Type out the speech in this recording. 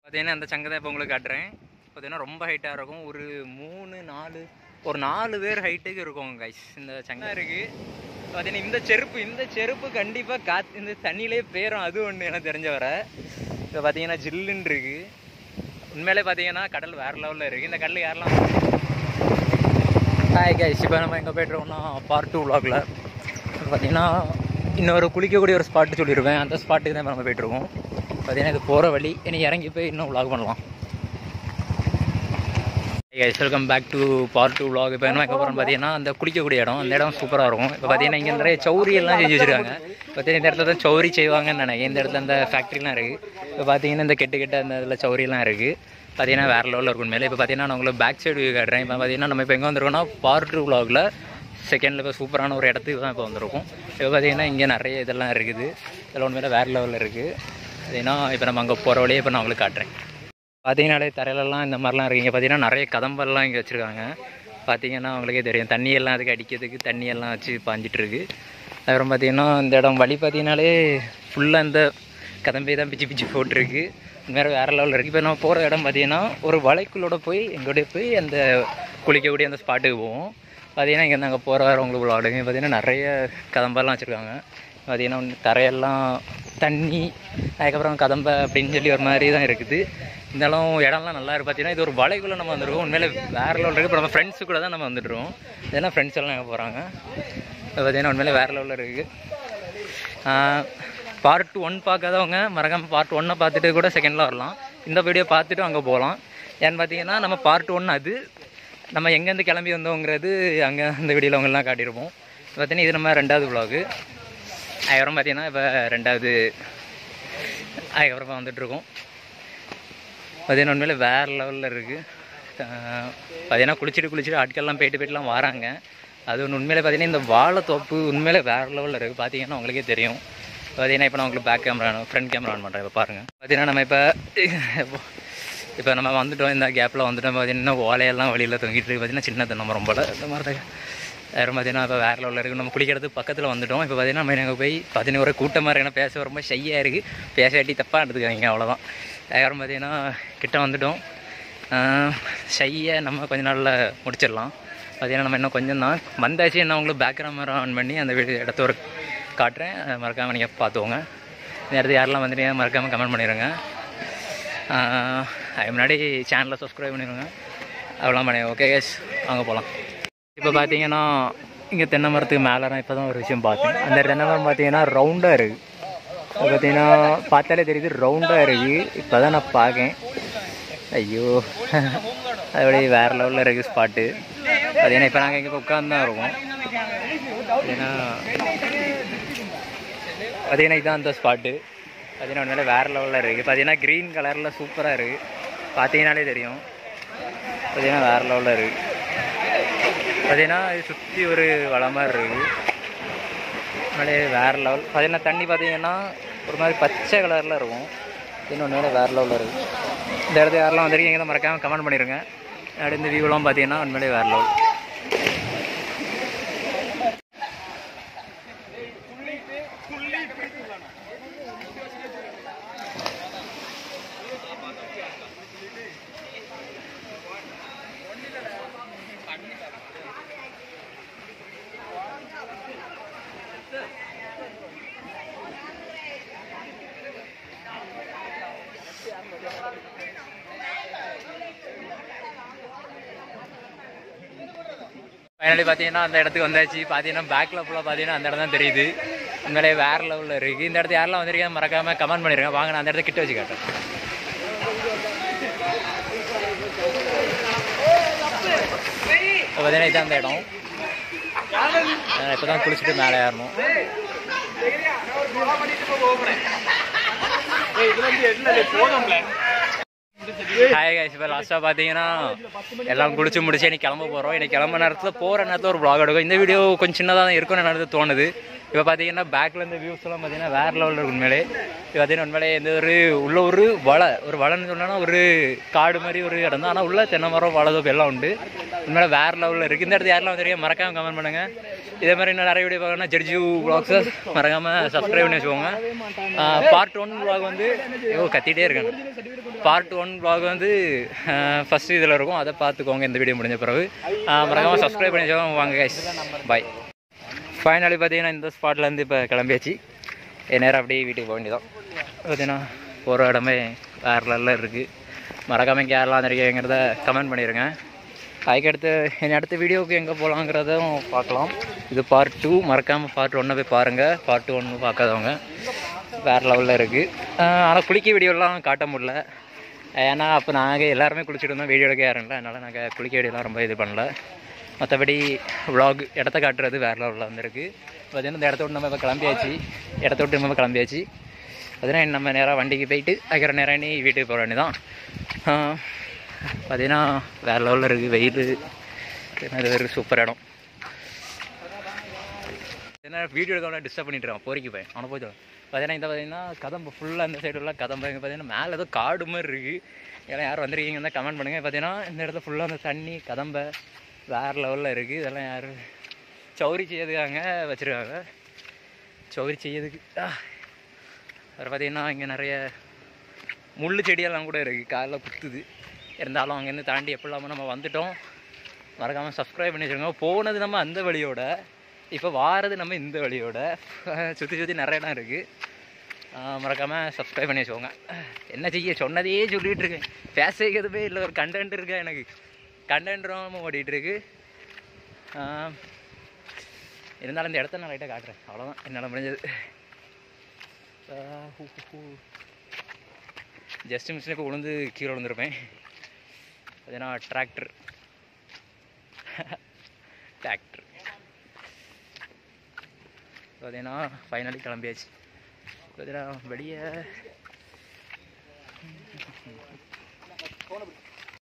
பார்த்தீங்கன்னா அந்த சங்கை தான் இப்போ உங்களுக்கு காட்டுறேன் பார்த்தீங்கன்னா ரொம்ப ஹைட்டாக இருக்கும் ஒரு மூணு நாலு ஒரு நாலு பேர் ஹைட்டுக்கு இருக்கும் கைஸ் இந்த சங்கை இருக்குது பார்த்தீங்கன்னா இந்த செருப்பு இந்த செருப்பு கண்டிப்பாக காத் இந்த தண்ணியிலே பேரும் அது ஒன்று எனக்கு தெரிஞ்ச வர இப்போ பார்த்தீங்கன்னா ஜில்லுன்னு இருக்கு உண்மையிலே பார்த்தீங்கன்னா கடல் வேறு லெவலில் இருக்குது இந்த கடல் யாரெல்லாம் ஹாய் கைஸ் இப்போ நம்ம எங்கே போய்ட்டுருக்கோம்னா பார்ட் டூ விலாகில் பார்த்தீங்கன்னா இன்னொரு குளிக்கக்கூடிய ஒரு ஸ்பாட்டு சொல்லியிருப்பேன் அந்த ஸ்பாட்டுக்கு தான் இப்ப நம்ம போயிட்டுருக்கோம் பார்த்தீங்கன்னா இது போகிற வழி இனி இறங்கி போய் இன்னும் vlog பண்ணலாம் guys welcome back to part two vlog இப்போ என்ன போகிறோம் பார்த்தீங்கன்னா அந்த குளிக்கக்கூடிய இடம் அந்த இடம் சூப்பராக இருக்கும் இப்போ பார்த்தீங்கன்னா இங்கே நிறைய சௌரி எல்லாம் செஞ்சு வச்சுருக்காங்க பார்த்தீங்கன்னா இந்த இடத்துல தான் சௌரி செய்வாங்கன்னு நினைக்கிறேன் இந்த இடத்துல அந்த ஃபேக்ட்ரிலாம் இருக்குது இப்போ பார்த்தீங்கன்னா இந்த கெட்டு கெட்ட அந்த இதில் சௌரியெல்லாம் இருக்குது பார்த்தீங்கன்னா வேறு லெவலில் இருக்கும் மேலே இப்போ பார்த்தீங்கன்னா நான் உங்களுக்கு பேக் சைடு வியூ காட்டுறேன் இப்போ பார்த்தீங்கன்னா நம்ம இப்போ எங்கே வந்திருக்கோம்னா பார்ட் டூ vlogல செகண்டில் இப்போ சூப்பரான ஒரு இடத்துக்கு தான் இப்போ வந்திருக்கோம் இப்போ பார்த்தீங்கன்னா இங்கே நிறைய இதெல்லாம் இருக்குது இதெல்லாம் உண்மையில வேறு லெவலில் இருக்குது ஏன்னா இப்போ நம்ம அங்கே போகிற வழியே இப்போ நான் உங்களுக்கு காட்டுறேன் பார்த்தீங்கன்னாலே தரையிலலாம் இந்த மாதிரிலாம் இருக்குங்க பார்த்தீங்கன்னா நிறைய கதம்பெல்லாம் இங்கே வச்சுருக்காங்க பார்த்தீங்கன்னா அவங்களுக்கே தெரியும் தண்ணியெல்லாம் அதுக்கு அடிக்கிறதுக்கு தண்ணியெல்லாம் வச்சு பாஞ்சிட்டு இருக்கு அப்புறம் பார்த்தீங்கன்னா இந்த இடம் வழி பார்த்தீங்கன்னாலே ஃபுல்லாக இந்த கதம்பே தான் பிச்சு பிச்சு போட்டிருக்கு வேறு வேறு லெவலில் இருக்குது இப்போ நம்ம போகிற இடம் பார்த்தீங்கன்னா ஒரு வலைக்குள்ளோட போய் எங்களுடைய போய் அந்த குளிக்கக்கூடிய அந்த ஸ்பாட்டுக்கு போவோம் பார்த்தீங்கன்னா இங்கே நாங்கள் போகிற வரவங்களுக்கு விளாடுங்க பார்த்தீங்கன்னா நிறைய கதம்பெல்லாம் வச்சுருக்காங்க பார்த்தீங்கன்னா வந்து தரையெல்லாம் தண்ணி அதுக்கப்புறம் கதம்பை அப்படின்னு சொல்லி ஒரு மாதிரி தான் இருக்குது இருந்தாலும் இடம்லாம் நல்லா இருக்குது பார்த்தீங்கன்னா இது ஒரு வலைக்குள்ளே நம்ம வந்துருக்கோம் உண்மையிலே வேறு லெவலில் இருக்குது இப்போ நம்ம ஃப்ரெண்ட்ஸு கூட தான் நம்ம வந்துட்டுருவோம் இதெல்லாம் ஃப்ரெண்ட்ஸ் எல்லாம் எங்கே போகிறாங்க பார்த்தீங்கன்னா உண்மையிலே வேறு லெவலில் இருக்குது பார்ட் ஒன் பார்க்காதவங்க மறக்காமல் பார்ட் ஒன்னை பார்த்துட்டு கூட செகண்டில் வரலாம் இந்த வீடியோ பார்த்துட்டு அங்கே போகலாம் ஏன்னு பார்த்தீங்கன்னா நம்ம பார்ட் ஒன் அது நம்ம எங்கேருந்து கிளம்பி வந்தோங்கிறது அங்கே அந்த வீடியோவில் அவங்கெல்லாம் காட்டியிருப்போம் பார்த்தீங்கன்னா இது நம்ம ரெண்டாவது vlog அதுக்கப்புறம் பார்த்தீங்கன்னா இப்போ ரெண்டாவது அதுக்கப்புறமா வந்துட்டுருக்கோம் பார்த்தீங்கன்னா உண்மையில வேறு லெவலில் இருக்குது பார்த்தீங்கன்னா குளிச்சுட்டு குளிச்சுட்டு ஆட்கள்லாம் போயிட்டு போயிட்டுலாம் வராங்க அது ஒன்று உண்மையிலே பார்த்தீங்கன்னா இந்த வாழைத்தோப்பு உண்மையிலே வேறு லெவலில் இருக்குது பார்த்தீங்கன்னா உங்களுக்கே தெரியும் பார்த்தீங்கன்னா இப்போ நான் உங்களுக்கு back camera front camera on பண்ணுறேன் இப்போ பாருங்கள் பார்த்தீங்கன்னா நம்ம இப்போ இப்போ நம்ம வந்துட்டோம் இந்த கேப்பில் வந்துட்டோம் பார்த்தீங்கன்னா ஓலையெல்லாம் வழியில் தொங்கிட்டு இருக்கு பார்த்தீங்கன்னா சின்ன தென்னை ரொம்ப இந்த மாதிரி தான் வேறு பார்த்தீங்கன்னா இப்போ வேறு லெவலில் இருக்குது நம்ம குளிக்கிறதுக்கு பக்கத்தில் வந்துட்டோம் இப்போ பார்த்தீங்கன்னா நம்ம எனக்கு போய் பார்த்தீங்கன்னா ஒரு கூட்டமாக இருக்கு ஏன்னா பேச ரொம்ப ஷையாக இருக்குது பேசாட்டி தப்பாக எடுத்துக்காங்க அவ்வளோதான் அதுக்கப்புறம் பார்த்தீங்கன்னா கிட்ட வந்துட்டோம் ஷையை நம்ம கொஞ்ச நாளில் முடிச்சிடலாம் பார்த்தீங்கன்னா நம்ம இன்னும் கொஞ்சம் தான் வந்தாச்சு என்ன உங்களுக்கு பேக் கேமரா ஆன் பண்ணி அந்த வீடு இடத்த ஒரு காட்டுறேன் அதை மறக்காமல் நீங்கள் பார்த்துக்கோங்க இந்த இடத்துக்கு யாரெல்லாம் வந்துட்டீங்க மறக்காமல் கமெண்ட் பண்ணிடுங்க ஆஹ் அதுக்கு முன்னாடி சேனலை சப்ஸ்கிரைப் பண்ணிடுங்க அவ்வளோ பண்ணி ஓகே கேஸ் வாங்க போகலாம் இப்போ பார்த்தீங்கன்னா இங்கே தென்னை மரத்துக்கு மேலே நான் இப்போ தான் ஒரு விஷயம் பார்த்தேன் அந்த தென்னை மரம் பார்த்தீங்கன்னா ரவுண்டாக இருக்குது அது பார்த்தீங்கன்னா பார்த்தாலே தெரியுது ரவுண்டாக இருக்குது இப்போ தான் நான் பார்க்கேன் ஐயோ அப்படி வேறு லெவலில் இருக்குது ஸ்பாட்டு பார்த்தீங்கன்னா இப்போ நாங்கள் இங்கே உட்காந்து தான் இருக்கோம் பார்த்தீங்கன்னா பார்த்தீங்கன்னா இதுதான் அந்த ஸ்பாட்டு பார்த்தீங்கன்னா உண்மையிலே வேறு லெவலில் இருக்குது பார்த்தீங்கன்னா க்ரீன் கலரில் சூப்பராக இருக்குது பார்த்தீங்கன்னாலே தெரியும் பார்த்தீங்கன்னா வேறு லெவலில் இருக்குது பார்த்தீங்கன்னா இது சுற்றி ஒரு வள மாதிரி இருக்குது உண்மையிலே வேறு லெவல் பார்த்தீங்கன்னா தண்ணி பார்த்தீங்கன்னா ஒரு மாதிரி பச்சை கலரில் இருக்கும் இன்னும் உண்மையிலே வேறு லெவலில் இருக்குது இந்த இடத்துல யாரெல்லாம் வந்திருக்கீங்க தான் மறக்காமல் கமெண்ட் பண்ணிடுங்க அப்படி இந்த வியூலாம் பார்த்தீங்கன்னா உண்மையிலே வேறு லெவல் ஃபைனலி பார்த்தீங்கன்னா அந்த இடத்துக்கு வந்தாச்சு பார்த்தீங்கன்னா பேக்கில் ஃபுல்லாக பார்த்தீங்கன்னா அந்த இடம் தான் தெரியுது உண்மையிலே வேறு லெவலில் இருக்குது இந்த இடத்து யாரெல்லாம் வந்திருக்கீங்க மறக்காமல் கமெண்ட் பண்ணிடுங்க வாங்க நான் அந்த இடத்த கிட்ட வச்சு காட்டுறேன் இப்போ பார்த்தீங்கன்னா இதான் அந்த இடம் இப்போ தான் குளிச்சுட்டு மேலே ஏறணும் ஹாய் கைஸ் இப்போ லாஸ்ட்டாக பார்த்தீங்கன்னா எல்லாம் குளிச்சு முடிச்சு இன்னைக்கு கிளம்ப போகிறோம் இன்னைக்கு கிளம்ப நேரத்தில் போகிற நேரத்தில் ஒரு vlog எடுக்கும் இந்த வீடியோ கொஞ்சம் சின்னதாக தான் இருக்கும்னு எனக்கு தோணுது இப்போ பார்த்தீங்கன்னா பேக்கில் இந்த வியூஸ் எல்லாம் பார்த்தீங்கன்னா வேறு லெவலில் இருக்கும் உண்மையிலே இப்போ பார்த்தீங்கன்னா உண்மையிலே இந்த ஒரு உள்ள ஒரு வலை ஒரு வலைன்னு சொன்னோன்னா ஒரு காடு மாதிரி ஒரு இடம் தான் ஆனால் உள்ள தென்னை மரம் வாழைதோப்பு எல்லாம் உண்டு உண்மையில வேறு லெவலில் இருக்குது இந்த இடத்துல யாரெல்லாம் வந்துருக்கீங்க மறக்காம கமெண்ட் பண்ணுங்கள் இதே மாதிரி இன்னும் நிறைய வீடியோ பார்க்கணும்னா ஜெர்ஜி வ்ளாக்ஸை மறக்காமல் சப்ஸ்கிரைப் பண்ணி வச்சுக்கோங்க பார்ட் ஒன் வ்ளாக் வந்து ஐயோ கத்திட்டே இருக்கேன் பார்ட் ஒன் வ்ளாக் வந்து ஃபஸ்ட் இதில் இருக்கும் அதை பார்த்துக்கோங்க இந்த வீடியோ முடிஞ்ச பிறகு மறக்காமல் சப்ஸ்கிரைப் பண்ணி வச்சுக்கோங்க வாங்க கைஸ் பாய் ஃபைனலி பார்த்தீங்கன்னா இந்த ஸ்பாட்லேருந்து இப்போ கிளம்பியாச்சு என் நேரம் அப்படியே வீட்டுக்கு போக வேண்டியதான் பார்த்தீங்கன்னா போகிற இடமே வேறு லெவலில் இருக்குது மறக்காமல் கேரளா வந்திருக்கீங்கிறத கமெண்ட் பண்ணிடுங்க அதுக்கடுத்து என் அடுத்த வீடியோவுக்கு எங்கே போகலாங்கிறதும் பார்க்கலாம் இது பார்ட் டூ மறக்காமல் பார்ட் ஒன்றை போய் பாருங்கள் பார்ட் டூ ஒன்று பார்க்காதவங்க வேறு லெவலில் இருக்குது ஆனால் குளிக்க வீடியோலாம் காட்ட முடியல ஏன்னா அப்போ நாங்கள் எல்லாருமே குளிச்சுட்டு இருந்தோம் வீடியோ எடுக்க யாரும் இல்லை அதனால் நாங்கள் குளிக்க வீடியோலாம் ரொம்ப இது பண்ணல மற்றபடி vlog இடத்த காட்டுறது வேறு லெவலில் வந்திருக்கு பார்த்தீங்கன்னா இந்த இடத்த விட்டு நம்ம இப்போ கிளம்பியாச்சு இடத்த விட்டு நம்ம கிளம்பியாச்சு பார்த்தீங்கன்னா நம்ம நேராக வண்டிக்கு போயிட்டு அதுக்கிற நேரம் நீ வீட்டுக்கு போக வேண்டியதான் பார்த்தீங்கன்னா வேறு லெவலில் இருக்குது வெயில் இது ஒரு சூப்பர் இடம் என்ன வீடியோ எடுக்க டிஸ்டர்ப் பண்ணிட்டு இருக்கான் போரிக்கு போய் அவனை போய் தொலை. பார்த்தீங்கன்னா இந்த பார்த்தீங்கன்னா கதம்பு ஃபுல்லாக இந்த சைடுலாம் கதம்பு இங்கே பார்த்தீங்கன்னா மேலே ஏதோ காடு மாதிரி இருக்குது ஏன்னா யார் வந்திருக்கீங்க தான் கமெண்ட் பண்ணுங்கள் பார்த்தீங்கன்னா இந்த இடத்துல ஃபுல்லாக அந்த தண்ணி கதம்பை வேறு லெவலில் இருக்குது இதெல்லாம் யார் சௌரி செய்யறதுக்காக வச்சுருக்காங்க சௌரி செய்யறதுக்கு ஆ. வேறு பார்த்தீங்கன்னா இங்கே நிறைய முள் செடியெல்லாம் கூட இருக்குது காலில் குத்துது இருந்தாலும் அங்கேருந்து தாண்டி எப்படி இல்லாமல் நம்ம வந்துட்டோம் மறக்காமல் சப்ஸ்கிரைப் பண்ணி வச்சுக்கோங்க போனது நம்ம அந்த வழியோட இப்போ வாரது நம்ம இந்த வழியோட சுற்றி சுற்றி நிறைய இடம் இருக்குது மறக்காமல் சப்ஸ்கிரைப் பண்ணி வச்சுக்கோங்க என்ன செய்ய சொன்னதையே சொல்லிகிட்டு இருக்கேன் பேச எதுவுமே இல்லை ஒரு கண்டென்ட் இருக்கா எனக்கு கண்டென்ட்டும் ஓடிட்டு இருக்கு ஆஹ், இருந்தாலும் இந்த இடத்த நான் லைட்டாக காட்டுறேன் அவ்வளோதான் என்னால் முடிஞ்சது ஜஸ்ட் மிஷினுக்கு உளுந்து கீழே விழுந்திருப்பேன் அது என்ன டிராக்டர் டிராக்டர் பார்த்தீங்கன்னா ஃபைனலி கிளம்பியாச்சு பார்த்தீங்கன்னா வெளியே